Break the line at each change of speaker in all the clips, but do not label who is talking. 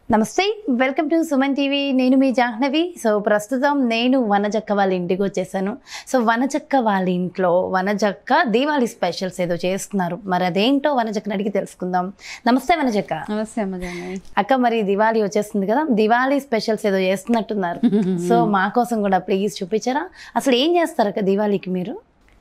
నమస్తే welcome to Suman TV నేను మీ Jahnavi so ప్రస్తుతం నేను వనజక్క వాళ్ళ ఇంటికి వచ్చేసాను సో వనజక్క వాళ్ళ ఇంట్లో వనజక్క దీవాళి స్పెషల్స్ ఏదో చేస్తున్నారు మరి అదేంటో వనజక్కని అడిగి తెలుసుకుందాం నమస్తే వనజక్క
నమస్తే అమ్మ జాహ్నవి
అక్క మరి దివాళీ వచ్చేస్తుంది కదా దివాళీ స్పెషల్స్ ఏదో చేస్తున్నట్టున్నారు సో మా కోసం కూడా ప్లీజ్ చూపించారా అసలు ఏం చేస్తారు అక్క దివాళీకి మీరు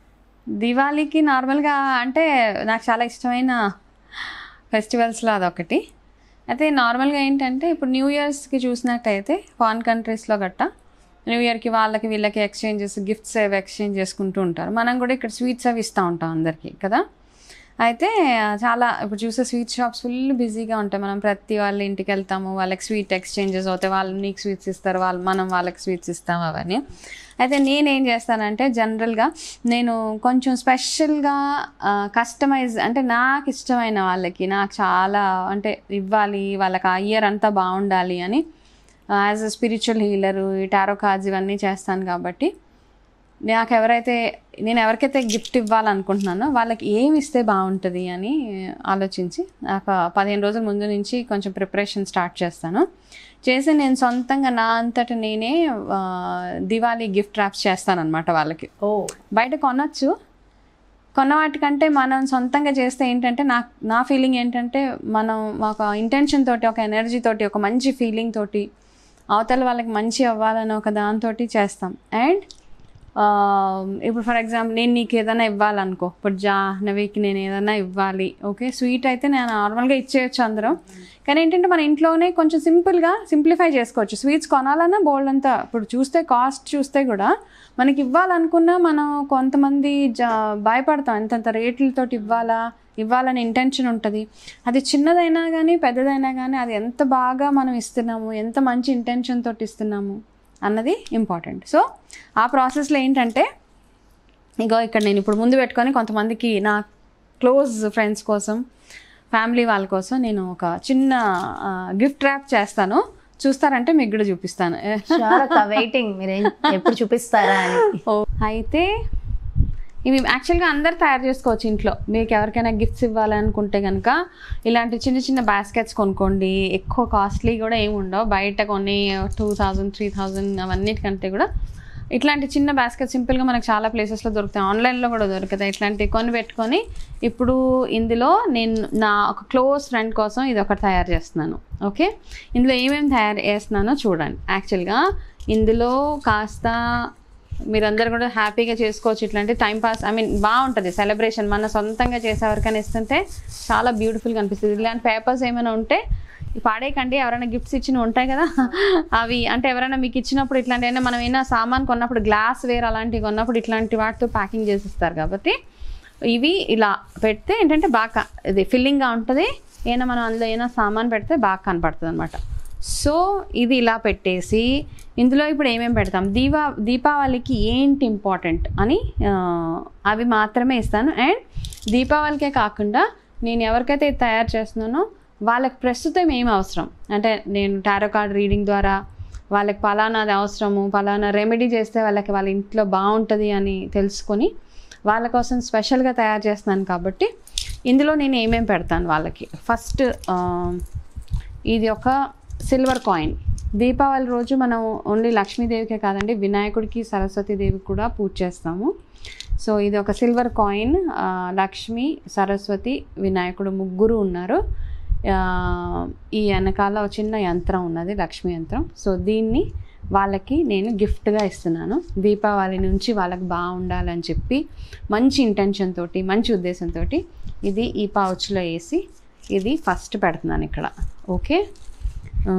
దివాళీకి నార్మల్గా అంటే నాకు చాలా ఇష్టమైన ఫెస్టివల్స్లో అదొకటి అయితే నార్మల్గా ఏంటంటే ఇప్పుడు న్యూ ఇయర్స్కి చూసినట్టయితే ఫారిన్ కంట్రీస్లో గట్ట న్యూ ఇయర్కి వాళ్ళకి వీళ్ళకి ఎక్స్చేంజెస్ గిఫ్ట్స్ అవి ఎక్స్చేంజ్ చేసుకుంటూ ఉంటారు మనం కూడా ఇక్కడ స్వీట్స్ అవి ఇస్తూ ఉంటాం అందరికీ కదా అయితే చాలా ఇప్పుడు చూసే స్వీట్ షాప్స్ ఫుల్ బిజీగా ఉంటాయి మనం ప్రతి వాళ్ళ ఇంటికి వెళ్తాము వాళ్ళకి స్వీట్ ఎక్స్చేంజెస్ అవుతాయి వాళ్ళు నీకు స్వీట్స్ ఇస్తారు వాళ్ళు మనం వాళ్ళకి స్వీట్స్ ఇస్తాం అవన్నీ అయితే నేనేం చేస్తానంటే జనరల్గా నేను కొంచెం స్పెషల్గా కస్టమైజ్ అంటే నాకు ఇష్టమైన వాళ్ళకి నాకు చాలా అంటే ఇవ్వాలి వాళ్ళకి ఆ ఇయర్ అంతా బాగుండాలి అని యాజ్ అ స్పిరిచువల్ హీలర్ ఈ టారో కార్డ్స్ ఇవన్నీ చేస్తాను కాబట్టి నాకు ఎవరైతే నేను ఎవరికైతే గిఫ్ట్ ఇవ్వాలనుకుంటున్నానో వాళ్ళకి ఏమి ఇస్తే బాగుంటుంది అని ఆలోచించి నాకు పదిహేను రోజుల ముందు నుంచి కొంచెం ప్రిపరేషన్ స్టార్ట్ చేస్తాను చేసి నేను సొంతంగా నా అంతట నేనే ఆ, దివాళీ గిఫ్ట్ ర్యాప్స్ చేస్తానన్నమాట వాళ్ళకి
ఓ
బయట కొనొచ్చు కొన్న వాటికంటే మనం సొంతంగా చేస్తే ఏంటంటే నా నా ఫీలింగ్ ఏంటంటే మనం ఒక ఇంటెన్షన్ తోటి ఒక ఎనర్జీ తోటి ఒక మంచి ఫీలింగ్ తోటి అవతల వాళ్ళకి మంచి అవ్వాలని ఒక దాంతో చేస్తాం అండ్ ఇప్పుడు ఫర్ ఎగ్జాంపుల్ నేను నీకు ఏదైనా ఇవ్వాలనుకో ఇప్పుడు జాహ్నవికి నేను ఏదైనా ఇవ్వాలి ఓకే స్వీట్ అయితే నేను నార్మల్గా ఇచ్చేయచ్చు అందరం కానీ ఏంటంటే మన ఇంట్లోనే కొంచెం సింపుల్గా సింప్లిఫై చేసుకోవచ్చు స్వీట్స్ కొనాలన్నా బోల్డ్ అంతా ఇప్పుడు చూస్తే కాస్ట్ చూస్తే కూడా మనకి ఇవ్వాలనుకున్నా మనం కొంతమంది జా భయపడతాం ఎంతంత రేట్లతోటి ఇవ్వాలా ఇవ్వాలని ఇంటెన్షన్ ఉంటుంది అది చిన్నదైనా కానీ పెద్దదైనా కానీ అది ఎంత బాగా మనం ఇస్తున్నాము ఎంత మంచి ఇంటెన్షన్ తోటి ఇస్తున్నాము అన్నది ఇంపార్టెంట్ సో ఆ ప్రాసెస్లో ఏంటంటే ఇగో ఇక్కడ నేను ఇప్పుడు ముందు పెట్టుకొని కొంతమందికి నా క్లోజ్ ఫ్రెండ్స్ కోసం ఫ్యామిలీ వాళ్ళ కోసం నేను ఒక చిన్న గిఫ్ట్ ర్యాప్ చేస్తాను చూస్తారంటే మీకు కూడా చూపిస్తాను
చాలా వెయిటింగ్ మీరు ఏం- ఎప్పుడు చూపిస్తారా అని
అయితే ఇవి యాక్చువల్గా అందరు తయారు చేసుకోవచ్చు ఇంట్లో మీకు ఎవరికైనా గిఫ్ట్స్ ఇవ్వాలనుకుంటే కనుక ఇలాంటి చిన్న చిన్న బాస్కెట్స్ కొనుక్కోండి ఎక్కువ కాస్ట్లీ కూడా ఏమి ఉండవు బయట కొన్ని టూ థౌజండ్ త్రీ థౌజండ్ అవన్నిటికంటే కూడా ఇట్లాంటి చిన్న బాస్కెట్ సింపుల్గా మనకు చాలా ప్లేసెస్లో దొరుకుతాయి ఆన్లైన్లో కూడా దొరుకుతాయి ఇట్లాంటివి కొని పెట్టుకొని ఇప్పుడు ఇందులో నేను నా ఒక క్లోజ్ ఫ్రెండ్ కోసం ఇది ఒకటి తయారు చేస్తున్నాను ఓకే ఇందులో ఏమేమి తయారు చేస్తున్నానో చూడండి యాక్చువల్గా ఇందులో కాస్త మీరందరూ కూడా హ్యాపీగా చేసుకోవచ్చు ఇట్లాంటి టైం పాస్ ఐ మీన్ బాగుంటుంది సెలబ్రేషన్ మన సొంతంగా చేసేవరకైనా ఇస్తుంటే చాలా బ్యూటిఫుల్గా అనిపిస్తుంది ఇలాంటి పేపర్స్ ఏమైనా ఉంటే పాడేయకండి ఎవరైనా గిఫ్ట్స్ ఇచ్చినవి ఉంటాయి కదా అవి అంటే ఎవరైనా మీకు ఇచ్చినప్పుడు ఇట్లాంటి అయినా మనం ఏమైనా సామాన్ కొన్నప్పుడు గ్లాస్ వేర్ అలాంటివి కొన్నప్పుడు ఇట్లాంటి వాటితో ప్యాకింగ్ చేసిస్తారు కాబట్టి ఇవి ఇలా పెడితే ఏంటంటే బాగా ఇది ఫిల్లింగ్గా ఉంటుంది ఏమైనా మనం అందులో ఏమైనా సామాన్ పెడితే బాగా కనపడుతుంది అనమాట సో ఇది ఇలా పెట్టేసి ఇందులో ఇప్పుడు ఏమేమి పెడతాం దీపా దీపావళికి ఏంటి ఇంపార్టెంట్ అని ఆ, అవి మాత్రమే ఇస్తాను అండ్ దీపావళికే కాకుండా నేను ఎవరికైతే ఇది తయారు చేస్తున్నానో వాళ్ళకి ప్రస్తుతం ఏం అవసరం అంటే నేను టారో కార్డ్ రీడింగ్ ద్వారా వాళ్ళకి పలానాది అవసరము పలానా రెమెడీ చేస్తే వాళ్ళకి వాళ్ళ ఇంట్లో బాగుంటుంది అని తెలుసుకొని వాళ్ళ కోసం స్పెషల్గా తయారు చేస్తున్నాను కాబట్టి ఇందులో నేను ఏమేమి పెడతాను వాళ్ళకి ఫస్ట్ ఇది ఒక సిల్వర్ కాయిన్ దీపావళి రోజు మనం ఓన్లీ లక్ష్మీదేవికే కాదండి వినాయకుడికి సరస్వతీదేవికి కూడా పూజ చేస్తాము సో ఇది ఒక సిల్వర్ కాయిన్ లక్ష్మి సరస్వతి వినాయకుడు ముగ్గురు ఉన్నారు ఆ, ఈ వెనకాల ఒక చిన్న యంత్రం ఉన్నది లక్ష్మీ యంత్రం సో దీన్ని వాళ్ళకి నేను గిఫ్ట్గా ఇస్తున్నాను దీపావళి నుంచి వాళ్ళకి బాగుండాలని చెప్పి మంచి ఇంటెన్షన్ తోటి మంచి ఉద్దేశంతో ఇది ఈ పౌచ్లో వేసి ఇది ఫస్ట్ పెడుతున్నాను ఇక్కడ ఓకే ఆ,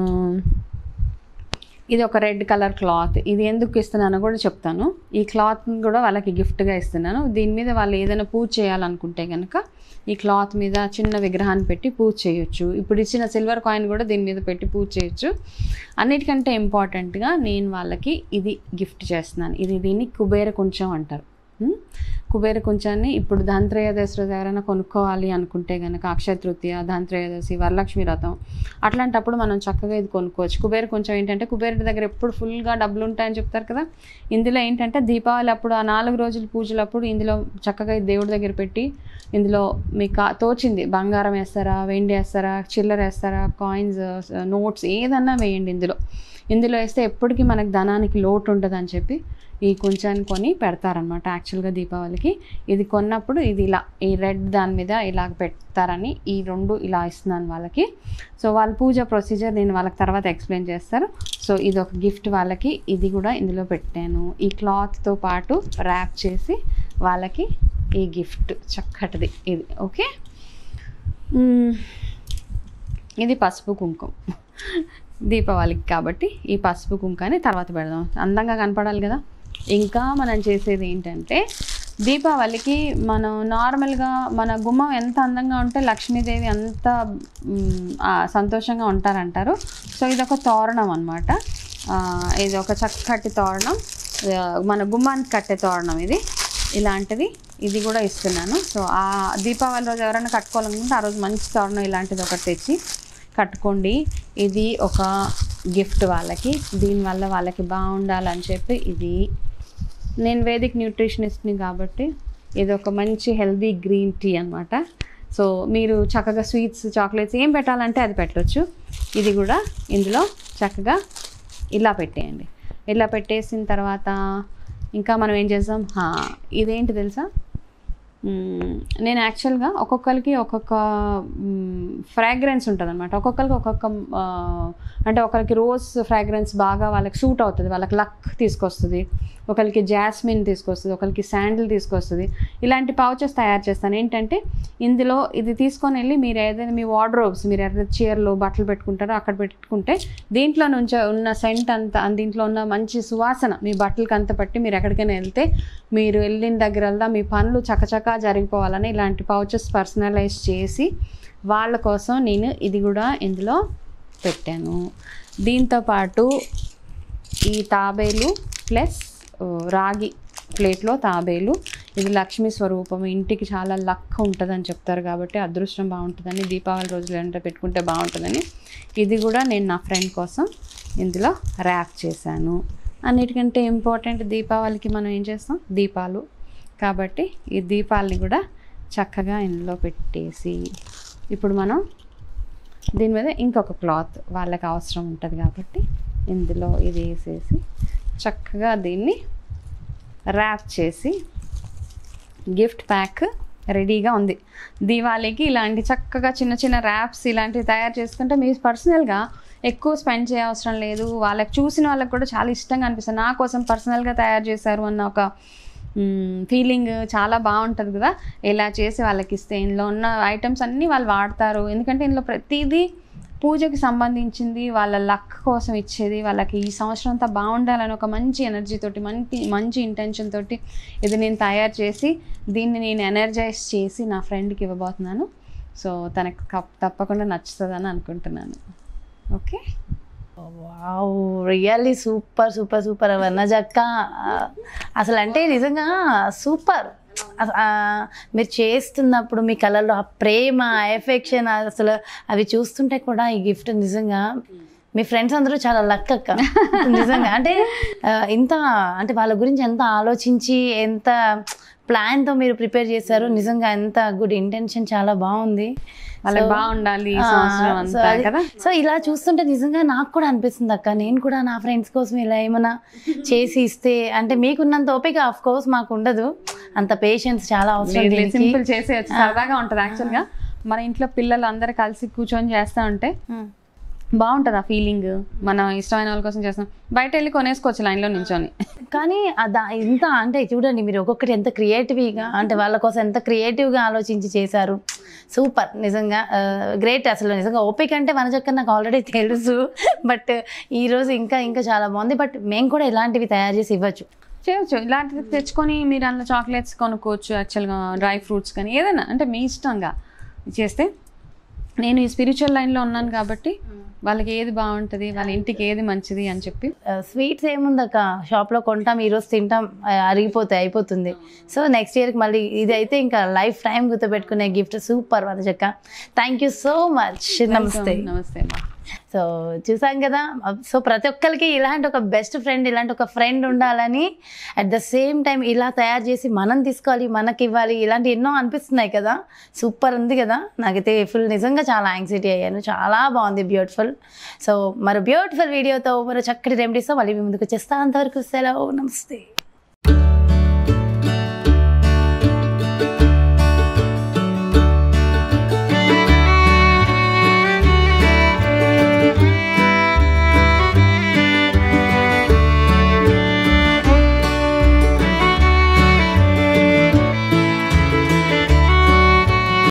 ఇది ఒక రెడ్ కలర్ క్లాత్ ఇది ఎందుకు ఇస్తున్నానో కూడా చెప్తాను ఈ క్లాత్ని కూడా వాళ్ళకి గిఫ్ట్గా ఇస్తున్నాను దీని మీద వాళ్ళు ఏదైనా పూజ చేయాలనుకుంటే కనుక ఈ క్లాత్ మీద చిన్న విగ్రహాన్ని పెట్టి పూజ చేయొచ్చు ఇప్పుడు ఇచ్చిన సిల్వర్ కాయిన్ కూడా దీని మీద పెట్టి పూజ చేయొచ్చు అన్నిటికంటే ఇంపార్టెంట్గా నేను వాళ్ళకి ఇది గిఫ్ట్ చేస్తున్నాను ఇది దీన్ని కుబేర కుంచం అంటారు ఉమ్, కుబేర కుంచాన్ని ఇప్పుడు ధనత్రయోదశి రోజు ఎవరైనా కొనుక్కోవాలి అనుకుంటే కనుక అక్షయ తృతీయ ధనత్రయోదశి వరలక్ష్మి వ్రతం అట్లాంటప్పుడు మనం చక్కగా ఇది కొనుక్కోవచ్చు కుబేర కొంచెం ఏంటంటే కుబేరుడి దగ్గర ఎప్పుడు ఫుల్గా డబ్బులు ఉంటాయని చెప్తారు కదా ఇందులో ఏంటంటే దీపావళి అప్పుడు ఆ నాలుగు రోజుల పూజలప్పుడు ఇందులో చక్కగా ఈ దేవుడి దగ్గర పెట్టి ఇందులో మీకు కా- తోచింది బంగారం వేస్తారా వెండి వేస్తారా చిల్లర వేస్తారా కాయిన్స్ నోట్స్ ఏదన్నా వేయండి ఇందులో ఇందులో వేస్తే ఎప్పటికీ మనకు ధనానికి లోటు ఉంటుందని చెప్పి ఈ కొంచాన్ని కొని పెడతారనమాట యాక్చువల్గా దీపావళికి ఇది కొన్నప్పుడు ఇది ఇలా ఈ రెడ్ దాని మీద ఇలాగ పెడతారని ఈ రెండు ఇలా ఇస్తున్నాను వాళ్ళకి సో వాళ్ళ పూజ ప్రొసీజర్ నేను వాళ్ళకి తర్వాత ఎక్స్ప్లెయిన్ చేస్తారు సో ఇది ఒక గిఫ్ట్ వాళ్ళకి ఇది కూడా ఇందులో పెట్టాను ఈ క్లాత్తో పాటు ర్యాప్ చేసి వాళ్ళకి ఈ గిఫ్ట్ చక్కటిది ఇది ఓకే మ్మ్. ఇది పసుపు కుంకుమ దీపావళికి కాబట్టి ఈ పసుపు కుంకాన్ని తర్వాత పెడదాం అందంగా కనపడాలి కదా ఇంకా మనం చేసేది ఏంటంటే దీపావళికి మనం నార్మల్గా మన గుమ్మం ఎంత అందంగా ఉంటే లక్ష్మీదేవి అంత మ్, ఆ, సంతోషంగా ఉంటారంటారు సో ఇది ఒక తోరణం అనమాట ఇది ఒక చక్కటి తోరణం ఆ, మన గుమ్మానికి కట్టే తోరణం ఇది ఇలాంటిది ఇది కూడా ఇస్తున్నాను సో ఆ దీపావళి రోజు ఎవరైనా కట్టుకోవాలనుకుంటే ఆ రోజు మంచి తోరణం ఇలాంటిది ఒకటి తెచ్చి కట్టుకోండి ఇది ఒక గిఫ్ట్ వాళ్ళకి దీనివల్ల వాళ్ళకి బాగుండాలని చెప్పి ఇది నేను వేదిక్ న్యూట్రిషనిస్ట్ని కాబట్టి ఇది ఒక మంచి హెల్దీ గ్రీన్ టీ అనమాట సో మీరు చక్కగా స్వీట్స్ చాక్లెట్స్ ఏం పెట్టాలంటే అది పెట్టొచ్చు ఇది కూడా ఇందులో చక్కగా ఇలా పెట్టేయండి ఇలా పెట్టేసిన తర్వాత ఇంకా మనం ఏం చేస్తాం హా, ఇదేంటి తెలుసా మ్మ్, నేను యాక్చువల్గా ఒక్కొక్కరికి ఒక్కొక్క ఫ్రాగ్రెన్స్ ఉంటుంది అనమాట ఒక్కొక్కరికి ఒక్కొక్క ఆ, అంటే ఒకరికి రోజ్ ఫ్రాగ్రెన్స్ బాగా వాళ్ళకి సూట్ అవుతుంది వాళ్ళకి లక్ తీసుకొస్తుంది ఒకరికి జాస్మిన్ తీసుకొస్తుంది ఒకరికి శాండిల్ తీసుకొస్తుంది ఇలాంటి పౌచెస్ తయారు చేస్తాను ఏంటంటే ఇందులో ఇది తీసుకొని వెళ్ళి మీరు ఏదైనా మీ వార్డ్రోబ్స్ మీరు ఏదైనా చీరలు బట్టలు పెట్టుకుంటారో అక్కడ పెట్టుకుంటే దీంట్లో నుంచి ఉన్న సెంట్ అంతా దీంట్లో ఉన్న మంచి సువాసన మీ బట్టలకి అంత పట్టి మీరు ఎక్కడికైనా వెళ్తే మీరు వెళ్ళిన దగ్గరల్లా మీ పనులు చకచకా జరిగిపోవాలని ఇలాంటి పౌచెస్ పర్సనలైజ్ చేసి వాళ్ళ కోసం నేను ఇది కూడా ఇందులో పెట్టాను దీంతోపాటు ఈ తాబేలు ప్లస్ ఆ, రాగి ప్లేట్లో తాబేలు ఇది లక్ష్మీ స్వరూపం ఇంటికి చాలా లక్ ఉంటుందని చెప్తారు కాబట్టి అదృష్టం బాగుంటుందని దీపావళి రోజులు అంటే పెట్టుకుంటే బాగుంటుందని ఇది కూడా నేను నా ఫ్రెండ్ కోసం ఇందులో ర్యాప్ చేశాను అన్నిటికంటే ఇంపార్టెంట్ దీపావళికి మనం ఏం చేస్తాం దీపాలు కాబట్టి ఈ దీపాలని కూడా చక్కగా ఇందులో పెట్టేసి ఇప్పుడు మనం దీని మీద ఇంకొక క్లాత్ వాళ్ళకి అవసరం ఉంటుంది కాబట్టి ఇందులో ఇది వేసేసి చక్కగా దీన్ని ర్యాప్ చేసి గిఫ్ట్ ప్యాక్ రెడీగా ఉంది దీవాళీకి ఇలాంటి చక్కగా చిన్న చిన్న ర్యాప్స్ ఇలాంటివి తయారు చేసుకుంటే మీరు పర్సనల్గా ఎక్కువ స్పెండ్ చేయ అవసరం లేదు వాళ్ళకి చూసిన వాళ్ళకి కూడా చాలా ఇష్టంగా అనిపిస్తుంది నా కోసం పర్సనల్గా తయారు చేశారు అన్న ఒక ఫీలింగ్ చాలా బాగుంటుంది కదా ఇలా చేసి వాళ్ళకి ఇస్తే ఇందులో ఉన్న ఐటమ్స్ అన్నీ వాళ్ళు వాడతారు ఎందుకంటే ఇందులో ప్రతిదీ పూజకి సంబంధించింది వాళ్ళ లక్ కోసం ఇచ్చేది వాళ్ళకి ఈ సంవత్సరం అంతా బాగుండాలని ఒక మంచి ఎనర్జీ తోటి మంచి మంచి ఇంటెన్షన్ తోటి ఇది నేను తయారు చేసి దీన్ని నేను ఎనర్జైజ్ చేసి నా ఫ్రెండ్కి ఇవ్వబోతున్నాను సో తనకు కప్- తప్పకుండా నచ్చుతుందని అనుకుంటున్నాను okay
wow really super super super వనజక్క అసలు అంటే నిజంగా సూపర్ అస- ఆ, మీరు చేస్తున్నప్పుడు మీ కళల్లో ఆ ప్రేమ ఎఫెక్షన్ అసలు అవి చూస్తుంటే కూడా ఈ గిఫ్ట్ నిజంగా మీ ఫ్రెండ్స్ అందరూ చాలా లక్ అక్క నిజంగా అంటే ఆ, ఇంత అంటే వాళ్ళ గురించి ఎంత ఆలోచించి ఎంత ప్లాన్తో మీరు ప్రిపేర్ చేశారు నిజంగా ఎంత గుడ్ ఇంటెన్షన్ చాలా బాగుంది
వాళ్ళకి
So,
బాగుండాలి ఈ
ఆ,
సంవత్సరం
సో
అంతా
అది-
కదా
సో ఇలా చూస్తుంటే నిజంగా నాకు కూడా అనిపిస్తుంది అక్క నేను కూడా నా ఫ్రెండ్స్ కోసం ఇలా ఏమైనా చేసి ఇస్తే అంటే మీకున్నంత ఓపిక ఆఫ్ కోర్స్ మాకు ఉండదు అంత పేషెన్స్ చాలా అవసరం దీనికి.
సింపుల్ చేసేయచ్చు సరదాగా ఉంటుంది యాక్చువల్గా మన ఇంట్లో పిల్లలు అందరు కలిసి కూర్చొని చేస్తా ఉంటే
ఉమ్.
బాగుంటుంది ఆ ఫీలింగ్ మనం ఇష్టమైన వాళ్ళ కోసం చేస్తాం బయట వెళ్ళి కొనేసుకోవచ్చు లైన్లో నించొని
కానీ అదా ఇంత అంటే చూడండి మీరు ఒక్కొక్కటి ఎంత క్రియేటివ్గా అంటే వాళ్ళ కోసం ఎంత క్రియేటివ్గా ఆలోచించి చేశారు సూపర్ నిజంగా గ్రేట్ అసలు నిజంగా ఓపిక అంటే వనజక్క నాకు ఆల్రెడీ తెలుసు బట్ ఈరోజు ఇంకా ఇంకా చాలా బాగుంది బట్ మేము కూడా ఇలాంటివి తయారు చేసి ఇవ్వచ్చు
చేయొచ్చు ఇలాంటివి తెచ్చుకొని మీరు అందులో చాక్లెట్స్ కొనుక్కోవచ్చు యాక్చువల్గా డ్రై ఫ్రూట్స్ కానీ ఏదైనా అంటే మీ ఇష్టంగా చేస్తే నేను ఈ స్పిరిచువల్ లైన్లో ఉన్నాను కాబట్టి వాళ్ళకి ఏది బాగుంటుంది వాళ్ళ ఇంటికి ఏది మంచిది అని చెప్పి
స్వీట్స్ ఏముందక్క షాప్లో కొంటాం ఈరోజు తింటాం ఆ, అరిగిపోతాయి అయిపోతుంది సో నెక్స్ట్ ఇయర్కి మళ్ళీ ఇది అయితే ఇంకా లైఫ్ టైం గుర్తుపెట్టుకునే గిఫ్ట్ సూపర్ వనజక్క థ్యాంక్ యూ సో మచ్ నమస్తే
నమస్తే అమ్మా
సో చూసాం కదా సో ప్రతి ఒక్కరికి ఇలాంటి ఒక బెస్ట్ ఫ్రెండ్ ఇలాంటి ఒక ఫ్రెండ్ ఉండాలని అట్ ద సేమ్ టైం ఇలా తయారు చేసి మనం తీసుకోవాలి మనకి ఇవ్వాలి ఇలాంటి ఎన్నో అనిపిస్తున్నాయి కదా సూపర్ ఉంది కదా నాకైతే ఫుల్ నిజంగా చాలా యాంగ్జైటీ అయ్యాను చాలా బాగుంది బ్యూటిఫుల్ సో మరి బ్యూటిఫుల్ వీడియోతో మరి చక్కటి రెమెడీస్తో మళ్ళీ మీ ముందుకు వచ్చేస్తా అంతవరకు సెలవు నమస్తే